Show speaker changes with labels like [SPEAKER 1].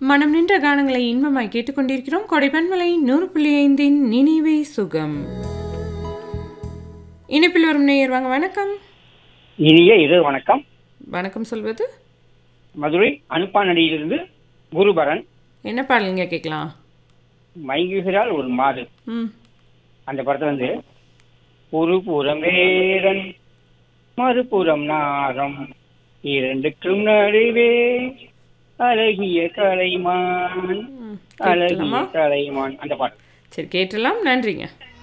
[SPEAKER 1] மனம் நின்ற கானங்களை இன்பமாய் கேட்டுக்கொண்டிருக்கிறோம் கொடைப்பன்மலை நூறு புள்ளி ஐந்தின் நினைவே சுகம் இணைப்பில் வரும் நேயர் வாங்க வணக்கம்
[SPEAKER 2] இனிய இரு வணக்கம்
[SPEAKER 1] வணக்கம் சொல்வது
[SPEAKER 2] மதுரை அனுப்பானடியிலிருந்து குருபரன்
[SPEAKER 1] என்ன பாடலுங்க கேட்கலாம்
[SPEAKER 2] மயங்குகிறாள் ஒரு மாது
[SPEAKER 1] ம்
[SPEAKER 2] அந்த படத்துல வந்து ஒரு புறம் வேடன் மறுபுறம் நாரம் இரண்டுக்கும் நடுவே அழகிய கலைமான்
[SPEAKER 1] ம்,
[SPEAKER 2] அழகிய
[SPEAKER 1] கேட்கலாமா
[SPEAKER 2] கலைமான் அந்த பாட்டு
[SPEAKER 1] சரி கேட்டலாம் நன்றிங்க